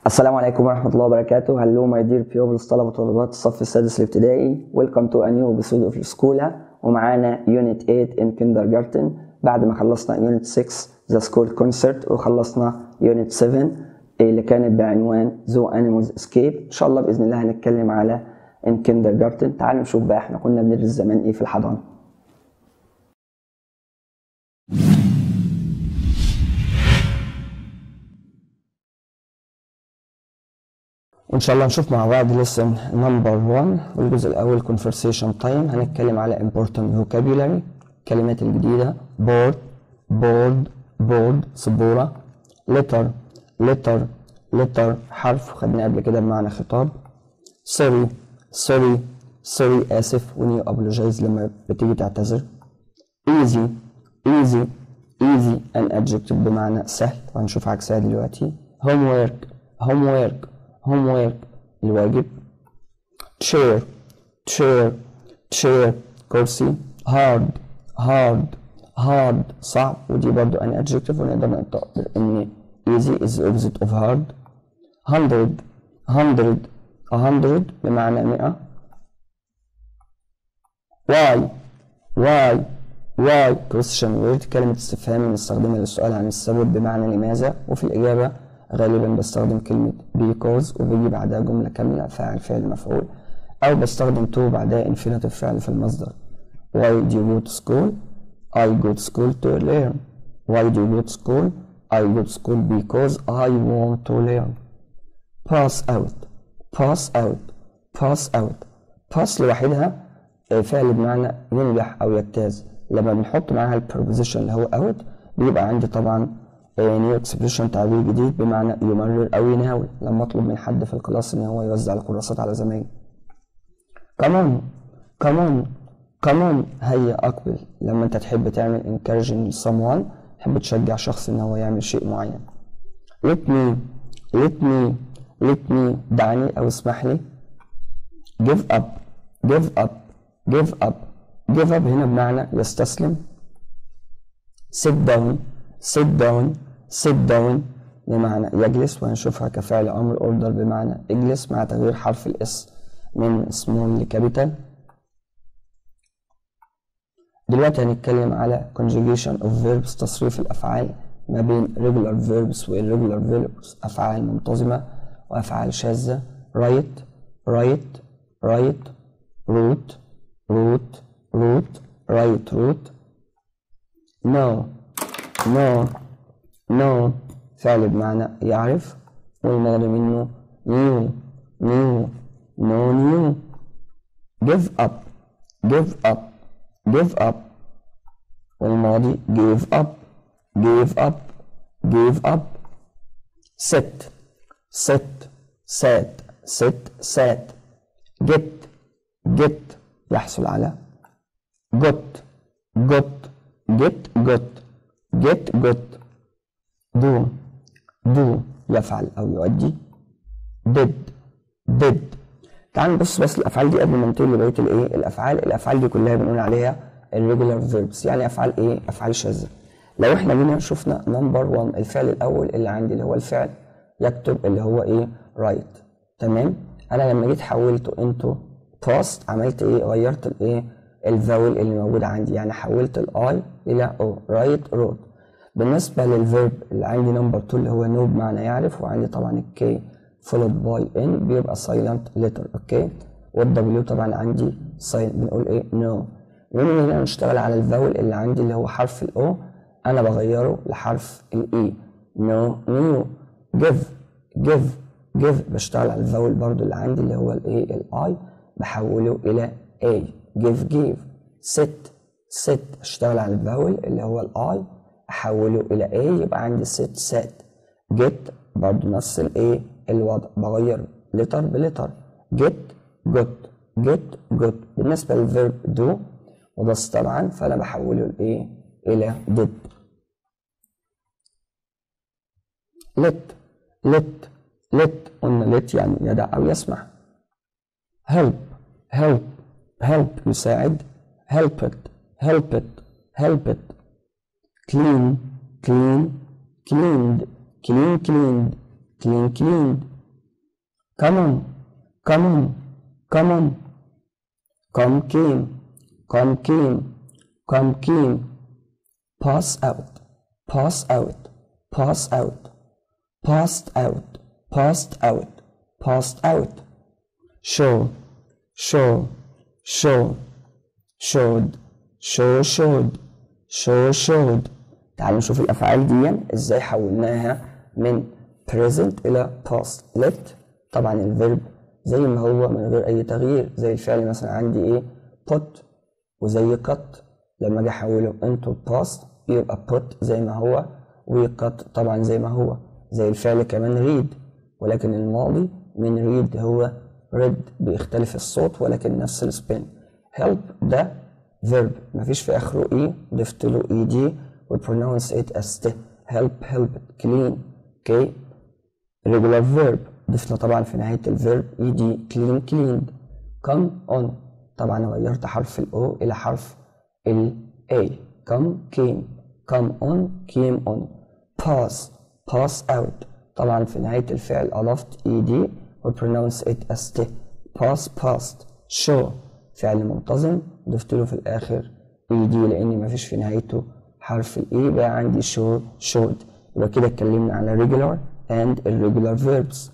السلام عليكم ورحمة الله وبركاته هلو ماي دير بيوبلز طلبة وطالبات الصف السادس الابتدائي ويلكم تو انيو ابيسود اوف سكولا ومعانا يونت 8 ان كيندر جارتن بعد ما خلصنا يونت 6 ذا سكول كونسرت وخلصنا يونت 7 اللي كانت بعنوان زو انيمالز اسكيب ان شاء الله باذن الله هنتكلم على ان كيندر جارتن تعالوا نشوف بقى احنا كنا بندرس زمان ايه في الحضانة وان شاء الله نشوف مع بعض لسن نمبر 1 والجزء الاول conversation time هنتكلم على important vocabulary الكلمات الجديده board board board سبوره letter letter letter حرف خدناه قبل كده بمعنى خطاب sorry sorry sorry اسف when you apologize لما بتيجي تعتذر easy easy easy an adjective بمعنى سهل وهنشوف عكسها دلوقتي homework homework homework الواجب chair chair chair كرسي hard hard hard صعب ودي برضو an adjective ونقدر نعتبر ان easy is the opposite of hard hundred hundred a hundred بمعنى مئة why why why question word كلمة استفهام بنستخدمها للسؤال عن السبب بمعنى لماذا وفي الإجابة غالبا بستخدم كلمة because وبيجي بعدها جملة كاملة فاعل فعل مفعول أو بستخدم to بعدها infinitive فعل في المصدر why do you go to school I go to school to learn why do you go to school I go to school because I want to learn pass out pass out pass out pass لوحدها فعل بمعنى ينجح أو يجتاز لما بنحط معاها البروبوزيشن اللي هو out بيبقى عندي طبعا نيو اكسبريشن تعبير جديد بمعنى يمرر او يناول لما اطلب من حد في الكلاس ان هو يوزع الكراسات على زمايله كمان كمان كمان هيا اقبل لما انت تحب تعمل encouraging someone تحب تشجع شخص ان هو يعمل شيء معين let me let me let me دعني او اسمح لي give up give up give up give up هنا بمعنى يستسلم sit down sit down sit down بمعنى يجلس وهنشوفها كفعل امر اوردر بمعنى اجلس مع تغيير حرف الاس من سمول لكابيتال دلوقتي هنتكلم على conjugation of verbs تصريف الافعال ما بين regular verbs و irregular verbs افعال منتظمه وافعال شاذه write write write root root root write root no no no فعل بمعنى يعرف والماضي منه new new no new give up give up give up والماضي give up give up give up sit sit sat sit sat get get يحصل على got got get got get got do do يفعل أو يؤدي did did تعال نبص بس الأفعال دي قبل ما ننتقل لبقية الإيه الأفعال الأفعال دي كلها بنقول عليها irregular verbs يعني أفعال إيه أفعال شاذة لو إحنا جينا شفنا نمبر 1 الفعل الأول اللي عندي اللي هو الفعل يكتب اللي هو إيه write تمام أنا لما جيت حولته into past عملت إيه غيرت الإيه الفاول اللي موجود عندي يعني حولت الاي الى او رايت روت بالنسبه للفيرب اللي عندي نمبر 2 اللي هو نو بمعنى يعرف وعندي طبعا الكي فولود باي ان بيبقى سايلنت ليتر اوكي والدبليو طبعا عندي سايلنت بنقول ايه نو من هنا نشتغل على الفاول اللي عندي اللي هو حرف الاو انا بغيره لحرف الاي نو نيو جيف جيف جيف بشتغل على الفاول برضو اللي عندي اللي هو الايه الاي بحوله الى اي give give sit sit اشتغل على الفاول اللي هو الاي احوله الى a يبقى عندي sit set get برضه نفس الايه الوضع بغير لتر بلتر get got get got بالنسبه للفيرب do وبس طبعا فانا بحوله لايه الى did let let let قلنا let يعني يدع او يسمح help help help يساعد help it help it help it clean clean cleaned clean cleaned clean cleaned come on come on come on come came come came come came pass out pass out pass out passed out passed out passed out show show show showed show showed show showed تعالوا نشوف الافعال دي ازاي حولناها من present الى past let طبعا الفيرب زي ما هو من غير اي تغيير زي الفعل مثلا عندي ايه put وزي cut لما اجي احوله into past يبقى put زي ما هو وcut طبعا زي ما هو زي الفعل كمان read ولكن الماضي من read هو read بيختلف الصوت ولكن نفس السبين help ده verb مفيش في اخره اي ضفت له اي دي وبرونونس ات as ت help help clean اوكي regular verb ضفنا طبعا في نهاية الفيرب اي دي clean cleaned come on طبعا غيرت حرف الاو الى حرف ال A come came come on came on pass pass out طبعا في نهاية الفعل أضفت اي دي وبرونونس ات as ت pass passed show فعل منتظم ضفت له في الآخر اي دي لأن مفيش في نهايته حرف الاي بقى عندي show showed يبقى كده اتكلمنا على regular and irregular verbs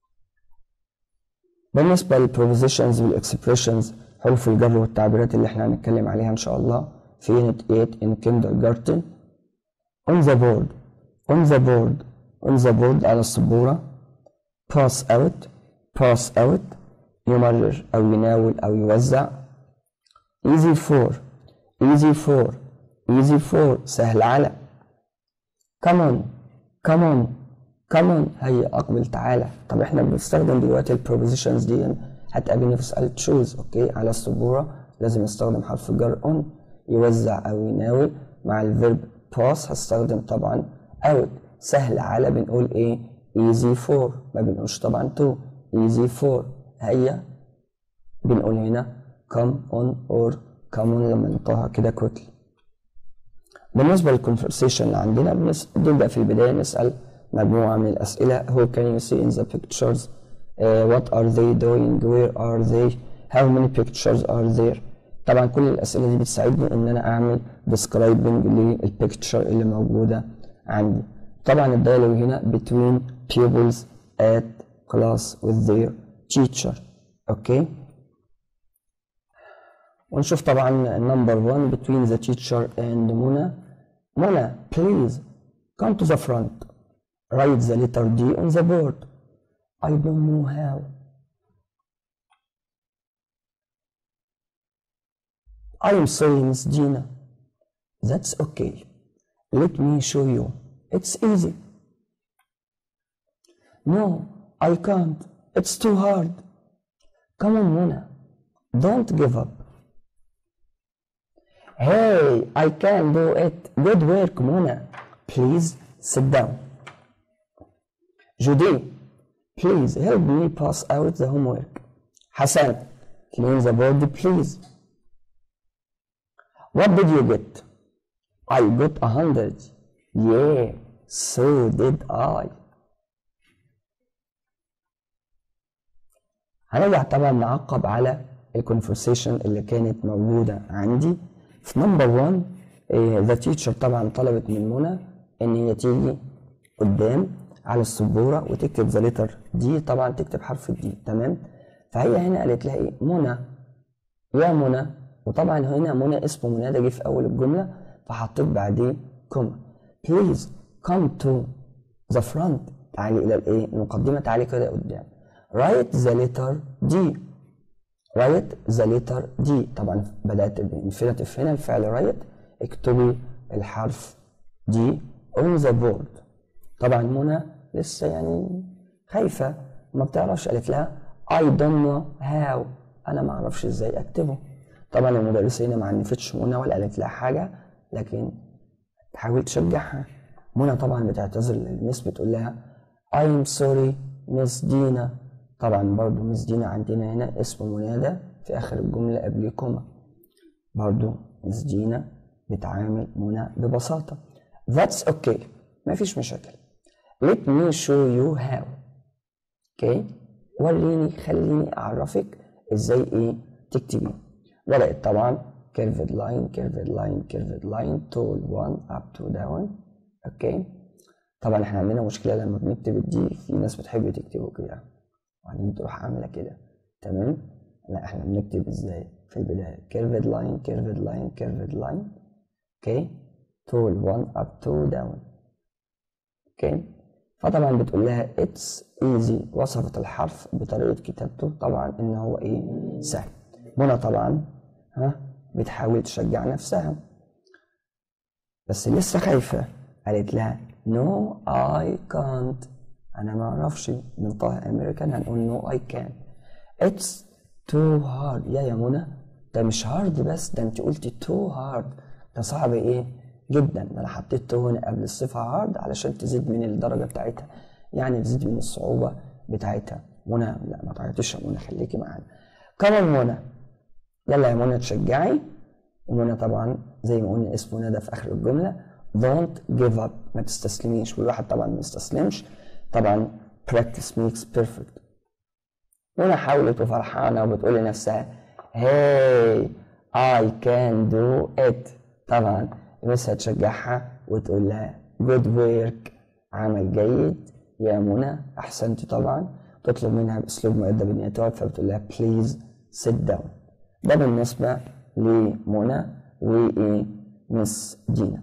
بالنسبة للبروبوزيشنز والاكسبريشنز حروف الجر والتعبيرات اللي احنا هنتكلم عليها ان شاء الله في unit 8 in kindergarten on the board on the board on the board على السبورة pass out pass out يمرر أو يناول أو يوزع easy for easy for easy for سهل على come on come on come on هيا أقبل تعالى طب احنا بنستخدم دلوقتي البروبوزيشنز دي هتقابلني في سؤال تشوز اوكي على السبورة لازم استخدم حرف الجر on يوزع أو يناول مع الفيرب باس هستخدم طبعا out سهل على بنقول ايه easy for ما بنقولش طبعا to easy for هيا بنقول هنا come on or come on لما ننطقها كده كويكلي بالنسبة للكونفرسيشن اللي عندنا بنس- بنبدأ في البداية نسأل مجموعة من الأسئلة who can you see in the pictures uh, what are they doing where are they how many pictures are there طبعا كل الأسئلة دي بتساعدني إن أنا أعمل describing للبيكتشر اللي موجودة عندي طبعا الديالوج هنا between pupils at class with their teacher أوكي ونشوف طبعا number one between the teacher and منى منى please come to the front write the letter D on the board I don't know how I am sorry Miss Gina that's okay let me show you it's easy no I can't it's too hard come on Mona don't give up Hey, I can do it. Good work, Mona. Please sit down. Judy, please help me pass out the homework. Hassan, clean the board, please. What did you get? I got a hundred. Yeah, so did I. هنرجع طبعا نعقب على الكونفرسيشن اللي كانت موجودة عندي في نمبر 1 ذا تيتشر طبعا طلبت من منى ان هي تيجي قدام على السبورة وتكتب ذا ليتر دي طبعا تكتب حرف الدي تمام فهي هنا قالت لها ايه منى يا منى وطبعا هنا منى اسمه منادى جه في اول الجملة فحطيت بعديه كوما بليز come to the front تعالي الى الايه المقدمة تعالي كده قدام write the letter D write the letter D طبعا بدأت بانفينيتيف هنا الفعل write اكتبي الحرف D on the board طبعا منى لسه يعني خايفة ما بتعرفش قالت لها I don't know how أنا ما أعرفش إزاي أكتبه طبعا المدرسة هنا ما عنفتش منى ولا قالت لها حاجة لكن تحاول تشجعها منى طبعا بتعتذر للمس بتقول لها I'm sorry مس دينا طبعا برضو مس دينا عندنا هنا اسم منادى في آخر الجملة قبل كوما برضو مس دينا بتعامل منى ببساطة That's okay مفيش مشاكل Let me show you how okay وريني خليني اعرفك ازاي ايه تكتبي بدات طبعا curved line curved line curved line tall one up to down اوكي طبعا احنا عندنا مشكله لما بنكتب الدي في ناس بتحب تكتبه كده وبعدين تروح عامله كده تمام لا احنا بنكتب ازاي في البدايه curved line curved line curved line اوكي tall one up to down اوكي فطبعا بتقول لها اتس ايزي وصفت الحرف بطريقه كتابته طبعا ان هو ايه سهل منى طبعا ها بتحاول تشجع نفسها بس لسه خايفه قالت لها نو اي كانت انا ما اعرفش ننطقها امريكان هنقول نو اي كان اتس تو هارد يا يا منى ده مش هارد بس ده انت قلتي تو هارد ده صعب ايه جدا ده انا حطيت تو هنا قبل الصفه هارد علشان تزيد من الدرجه بتاعتها يعني تزيد من الصعوبه بتاعتها منى لا ما تعيطيش يا منى خليكي معانا كمان منى يلا يا منى تشجعي ومنى طبعا زي ما قلنا اسم منى ده في اخر الجمله don't give up ما تستسلميش والواحد طبعا ما يستسلمش طبعا practice makes perfect منى حاولت وفرحانه وبتقول لنفسها hey I can do it طبعا بس هتشجعها وتقول لها good work عمل جيد يا منى احسنتي طبعا تطلب منها باسلوب مؤدب ان هي تقعد فبتقول لها please sit down ده بالنسبه لمنى وايه مس دينا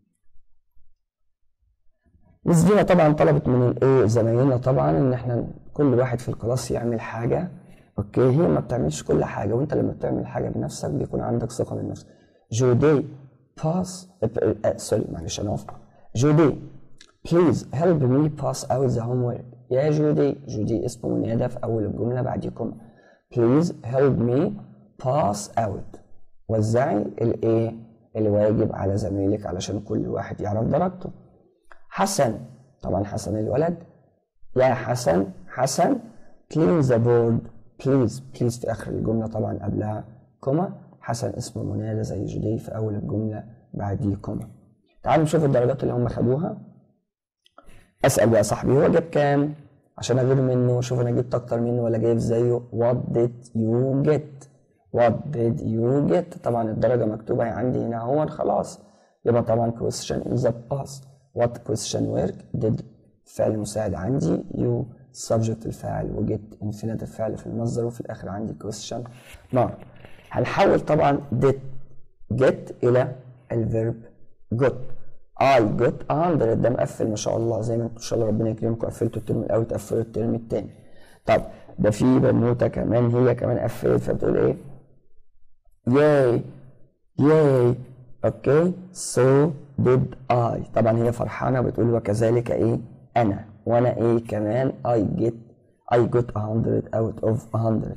مس دينا طبعا طلبت من الايه زمايلنا طبعا ان احنا كل واحد في الكلاس يعمل حاجه اوكي هي ما بتعملش كل حاجه وانت لما بتعمل حاجه بنفسك بيكون عندك ثقه من نفسك جودي باس سوري معلش انا اسف جودي بليز هيلب مي باس اوت ذا هوم ورك يا جودي جودي اسمه منادى في اول الجمله بعديكم بليز هيلب مي باس اوت وزعي الايه الواجب على زميلك علشان كل واحد يعرف درجته حسن طبعا حسن الولد يا حسن حسن clean the board please please في اخر الجمله طبعا قبلها كوما حسن اسم منادى زي جودي في اول الجمله بعديه كوما تعالوا نشوف الدرجات اللي هم خدوها اسال بقى صاحبي هو جاب كام عشان اغير منه شوف انا جبت اكتر منه ولا جايب زيه what did you get what did you get طبعا الدرجة مكتوبة عندي هنا هو خلاص يبقى طبعا question in the past what question work did فعل مساعد عندي you subject الفاعل وجيت infinitive الفعل في المصدر وفي الآخر عندي question mark هنحول طبعا did get إلى الفيرب got I got 100 ده مقفل ما شاء الله زي ما انتم ان شاء الله ربنا يكرمكم قفلتوا الترم الاول تقفلوا الترم الثاني طب ده في بنوته كمان هي كمان قفلت فبتقول ايه yay yay اوكي so did I طبعا هي فرحانه بتقول وكذلك ايه انا وانا ايه كمان I get I got 100 out of 100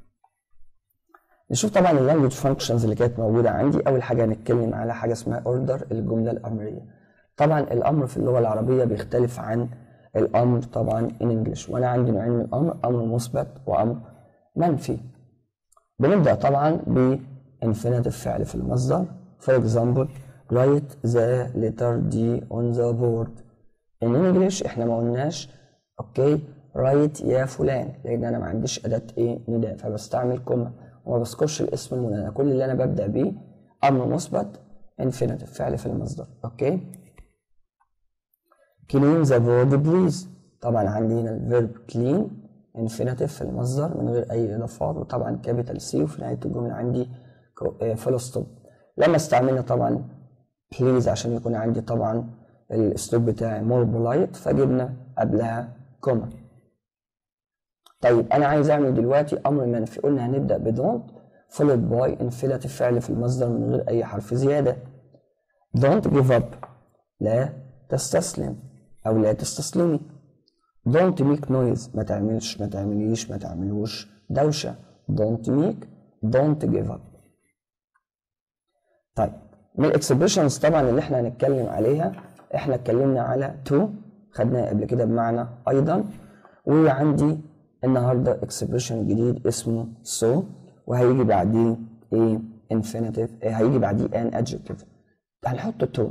نشوف طبعا اللانجوج فانكشنز اللي كانت موجوده عندي اول حاجه هنتكلم على حاجه اسمها اوردر الجمله الامريه طبعا الامر في اللغه العربيه بيختلف عن الامر طبعا ان انجلش وانا عندي نوعين من الامر امر مثبت وامر منفي بنبدا طبعا ب infinitive فعل في المصدر for example write the letter D on the board in English احنا ما قلناش اوكي write يا فلان لان انا ما عنديش اداه ايه نداء فبستعمل كوما وما بذكرش الاسم المنادى كل اللي انا ببدا بيه امر مثبت infinitive فعل في المصدر اوكي clean the board please طبعا عندي هنا الفيرب clean infinitive في المصدر من غير اي اضافات وطبعا كابيتال سي وفي نهايه الجمله عندي فول ستوب لما استعملنا طبعا بليز عشان يكون عندي طبعا الاسلوب بتاعي مور بولايت فجبنا قبلها كوما طيب انا عايز اعمل دلوقتي امر منفي قلنا هنبدا بدونت followed by infinitive فعل في المصدر من غير اي حرف زياده don't give up لا تستسلم او لا تستسلمي don't make noise ما تعملش ما تعمليش ما تعملوش دوشه don't make don't give up طيب من الاكسبريشنز طبعا اللي احنا هنتكلم عليها احنا اتكلمنا على تو خدناها قبل كده بمعنى ايضا وعندي النهارده اكسبريشن جديد اسمه so وهيجي بعديه ايه infinitive إيه هيجي بعديه an adjective هنحط تو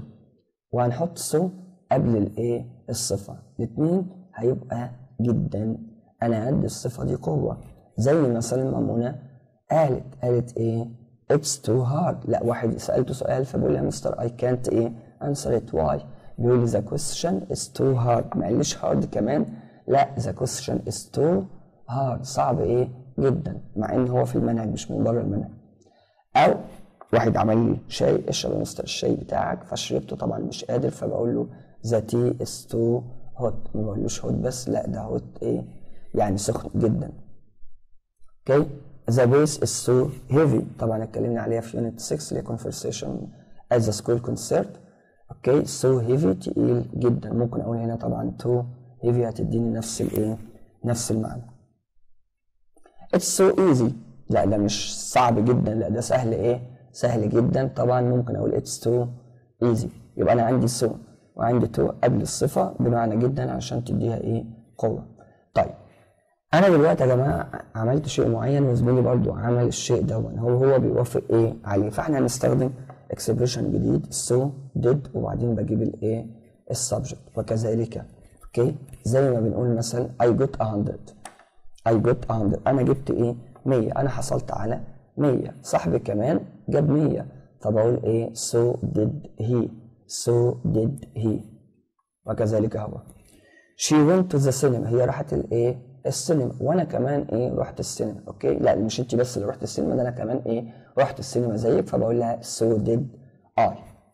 وهنحط so قبل الايه الصفه الاثنين هيبقى جدا انا ادي الصفه دي قوه زي مثلا ما منى قالت قالت ايه اتس تو هارد لا واحد سالته سؤال فبيقول لي يا مستر اي كانت ايه انسر ات واي بيقول لي ذا كويستشن از تو هارد ما قاليش هارد كمان لا ذا كويستشن از تو هارد صعب ايه جدا مع ان هو في المنهج مش من بره المنهج او واحد عمل لي شاي اشرب يا مستر الشاي بتاعك فشربته طبعا مش قادر فبقول له ذا تي از تو هوت ما بقولوش هوت بس لا ده هوت ايه يعني سخن جدا اوكي ذا بيس از سو هيفي طبعا اتكلمنا عليها في يونت 6 اللي هي conversation at the school concert اوكي سو هيفي تقيل جدا ممكن اقول هنا طبعا تو هيفي هتديني نفس الايه نفس المعنى اتس سو ايزي لا ده مش صعب جدا لا ده سهل ايه سهل جدا طبعا ممكن اقول اتس تو ايزي يبقى انا عندي سو وعندي تو قبل الصفه بمعنى جدا عشان تديها ايه قوه طيب انا دلوقتي يا جماعه عملت شيء معين وزميلي برضو عمل الشيء ده هو هو بيوافق ايه عليه فاحنا هنستخدم اكسبريشن جديد سو ديد وبعدين بجيب الايه السبجكت وكذلك اوكي زي ما بنقول مثلا I got 100 I got 100 انا جبت ايه 100 انا حصلت على 100 صاحبي كمان جاب 100 فبقول ايه so did he so did he وكذلك هو she went to the cinema هي راحت الايه السينما وانا كمان ايه رحت السينما اوكي لا مش انت بس اللي رحت السينما ده انا كمان ايه رحت السينما زيك فبقول لها so did I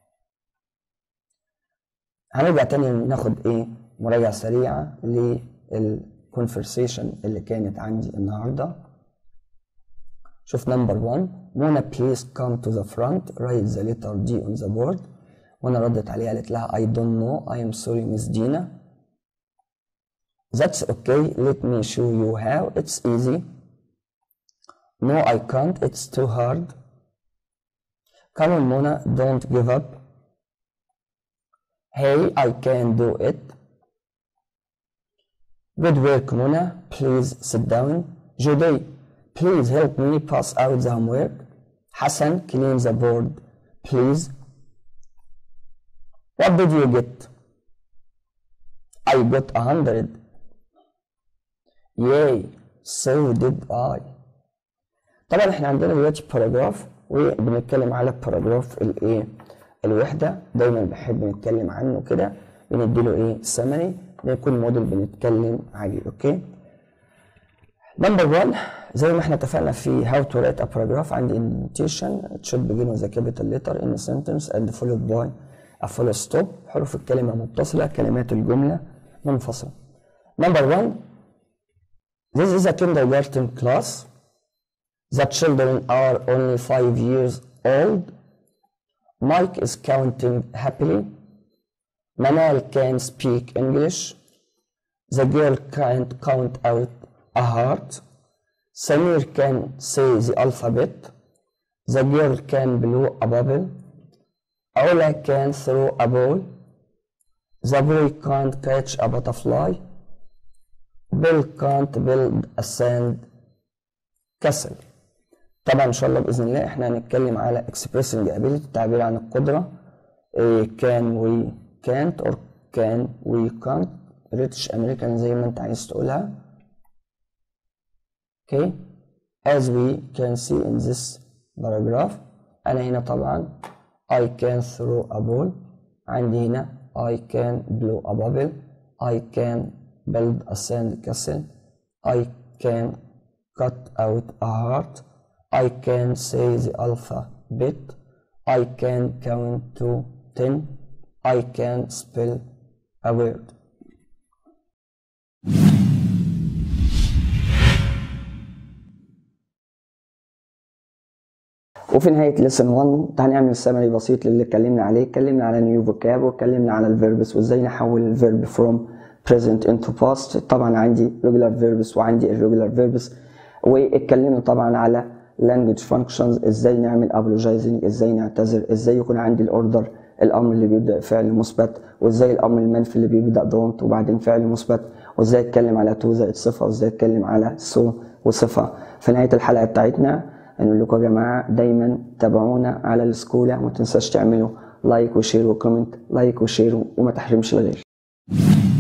هنرجع تاني ناخد ايه مراجعة سريعة للكونفرسيشن اللي كانت عندي النهاردة شوف نمبر 1 منى please come to the front write the letter D on the board وانا ردت عليها قالت لها I don't know I am sorry Miss Dina That's okay let me show you how it's easy No I can't it's too hard Come on Mona don't give up Hey I can do it Good work Mona please sit down Judy please help me pass out the homework Hassan clean the board please What did you get? I got a hundred. Yay, so did I. طبعا احنا عندنا دلوقتي باراجراف وبنتكلم على باراجراف الايه الوحده دايما بحب نتكلم عنه كده بنديله ايه سمري بيكون موديل بنتكلم عليه اوكي نمبر 1 زي ما احنا اتفقنا في how to write a paragraph عندي indentation it should begin with a capital letter in a sentence and followed by a full stop حروف الكلمة متصلة كلمات الجملة منفصلة number one this is a kindergarten class the children are only five years old Mike is counting happily Manal can speak English the girl can't count out a heart Samir can say the alphabet the girl can blow a bubble Ola can throw a ball. The boy can't catch a butterfly. Bill can't build a sand castle. طبعا ان شاء الله باذن الله احنا هنتكلم على expressing ability التعبير عن القدره إيه can we can't or can we can't British American زي ما انت عايز تقولها okay as we can see in this paragraph انا هنا طبعا I can throw a ball عندي هنا I can blow a bubble I can build a sand castle I can cut out a heart I can say the alphabet I can count to ten I can spell a word وفي نهاية ليسن 1 هنعمل سمري بسيط للي اتكلمنا عليه اتكلمنا على نيو فوكاب واتكلمنا على الفيربس وازاي نحول الفيرب فروم present into past طبعا عندي regular verbs وعندي irregular verbs واتكلمنا طبعا على language functions ازاي نعمل apologizing ازاي نعتذر ازاي يكون عندي الاوردر الامر اللي بيبدا فعل مثبت وازاي الامر المنفي اللي بيبدا don't وبعدين فعل مثبت وازاي اتكلم على to زائد صفه وازاي اتكلم على so وصفه في نهايه الحلقه بتاعتنا هنقول لكم يا جماعه دايما تابعونا على السكولا وما تنساش تعملوا لايك وشير وكومنت لايك وشير وما تحرمش الغير